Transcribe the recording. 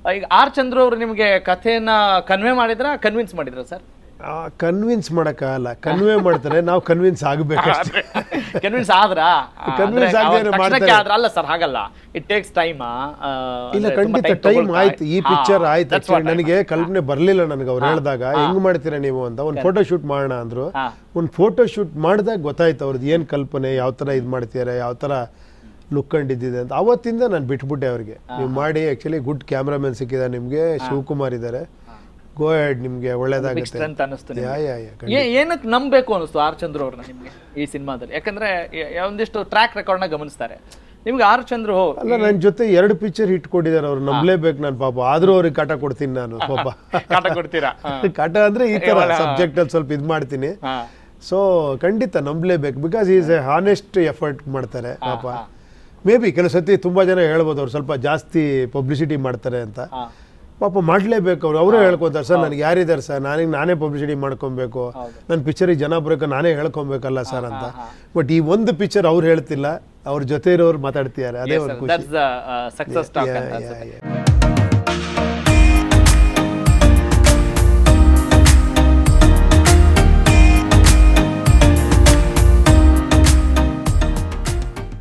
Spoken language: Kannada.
ಈಗ ಆರ್ ಚಂದ್ರು ಅವರು ನಿಮಗೆ ಕಥೆಯನ್ನ ಕನ್ವೆ ಮಾಡಿದ್ರ ಕನ್ವಿನ್ಸ್ ಮಾಡಿದ್ರ ಸರ್ ಕನ್ವಿನ್ಸ್ ಮಾಡೋಕ್ಕಾಗಲ್ಲ ಕನ್ವೆ ಮಾಡ್ತಾರೆ ನಾವು ಕನ್ವಿನ್ಸ್ ಆಗಬೇಕು ಕನ್ವಿನ್ಸ್ ಆದ್ರ Convince ಆಗದೆ ಏನೋ ಮಾಡ್ತಾರೆ. ಆದ್ರ ಅಲ್ಲ ಸರ್ ಹಾಗಲ್ಲ ಇಟ್ ಟೇಕ್ಸ್ ಟೈಮ್ ಇಲ್ಲ ಖಂಡಿತ ಟೈಮ್ ಆಯ್ತು ಈ ಪಿಕ್ಚರ್ ಆಯ್ತು actually ನನಗೆ ಕಲ್ಪನೆ ಬರ್ಲಿಲ್ಲ ನನಗೆ ಅವ್ರು ಹೇಳಿದಾಗ ಹೆಂಗ್ ಮಾಡ್ತೀರಾ ನೀವು ಅಂತ ಒಂದು ಫೋಟೋ ಶೂಟ್ ಮಾಡೋಣ ಅಂದ್ರು ಹಾ. ಒಂದು ಫೋಟೋ ಶೂಟ್ ಮಾಡಿದಾಗ ಗೊತ್ತಾಯ್ತು ಅವ್ರದ್ದು ಏನ್ ಕಲ್ಪನೆ ಯಾವ ತರ ಇದು ಮಾಡ್ತಿದ್ದಾರೆ ಯಾವ ತರ ಲುಕ್ ಕಂಡಿದ್ದಿದೆ ಅಂತ ಅವತ್ತಿಂದ ನಾನು ಬಿಟ್ಬಿಟ್ಟೆ ಅವ್ರಿಗೆ ನೀವು ಮಾಡಿ ಆಕ್ಚುಲಿ ಗುಡ್ ಕ್ಯಾಮ್ರಾಮನ್ ಸಿಕ್ಕಿದ್ದಾರೆ ನಿಮ್ಗೆ ಶಿವಕುಮಾರ್ ಇದ್ದಾರೆ ಗೋ ಹೆಡ್ ನಿಮ್ಗೆ ಒಳ್ಳೇದಾಗುತ್ತೆ ಸ್ಟ್ರೆಂತ್ ಅನಿಸ್ತು ನಿಮ್ಗೆ. ಯಾ ಯಾ ಯಾ ಏ- ಏನಕ್ಕೆ ನಂಬಬೇಕು ಅನಿಸ್ತು ಆರ್ ಚಂದ್ರು ಅವ್ರನ್ನ ನಿಮ್ಗೆ ಈ ಸಿನಿಮಾದಲ್ಲಿ ಯಾಕಂದ್ರೆ ಯ- ಯ- ಒಂದಿಷ್ಟು ಟ್ರ್ಯಾಕ್ ರೆಕಾರ್ಡ್ನ ಗಮನಿಸ್ತಾರೆ ನಿಮ್ಗೆ ಆರ್ ಚಂದ್ರು ಅಲ್ಲ ನನ್ನ ಜೊತೆ ಎರಡು ಪಿಕ್ಚರ್ ಹಿಟ್ ಕೊಟ್ಟಿದ್ದಾರೆ ಅವ್ರು ನಂಬಲೇಬೇಕು ನಾನು ಪಾಪ ಆದ್ರೂ ಅವ್ರಿಗೆ ಕಾಟ ಕೊಡ್ತೀನಿ ನಾನು ಪಾಪ ಕಾಟ ಕೊಡ್ತೀರಾ ಹಾ. ಕಾಟ ಅಂದ್ರೆ ಈ ತರ ಸಬ್ಜೆಕ್ಟ್ ಅಲ್ಲಿ ಸ್ವಲ್ಪ ಇದು ಮಾಡ್ತೀನಿ ಹಾ. ಸೊ ಖಂಡಿತ ನಂಬಲೇಬೇಕು because is a honest effort ಮಾಡ್ತಾರೆ ಪಾಪ ಮೇ ಬಿ ಕೆಲವು ಸತಿ ತುಂಬಾ ಜನ ಹೇಳ್ಬೋದು ಅವ್ರು ಸ್ವಲ್ಪ ಜಾಸ್ತಿ ಪಬ್ಲಿಸಿಟಿ ಮಾಡ್ತಾರೆ ಅಂತ ಹಾ. ಪಾಪ ಮಾಡಲೇಬೇಕು ಅವ್ರು ಅವರೇ ಹೇಳ್ಕೊತಾರೆ ಸರ್ ನನಗೆ ಯಾರಿದ್ದಾರೆ ಸರ್ ನನಗೆ ನಾನೇ ಪಬ್ಲಿಸಿಟಿ ಮಾಡ್ಕೊಬೇಕು ನನ್ನ ಪಿಕ್ಚರಿಗೆ ಜನ ಬರೋಕೆ ನಾನೇ ಹೇಳ್ಕೊಬೇಕಲ್ಲ ಸರ್ ಅಂತ ಬಟ್ ಈ ಒಂದು ಪಿಕ್ಚರ್ ಅವ್ರು ಹೇಳ್ತಿಲ್ಲ ಅವ್ರ ಜೊತೆ ಇರೋರು ಮಾತಾಡ್ತಿದ್ದಾರೆ ಅದೇ ಒಂದು ಖುಷಿ ದಟ್ಸ್ ಸಕ್ಸಸ್ ಟಾಕ್ Yeah, ಅಂತ yeah, ಅನ್ಸುತ್ತೆ yeah.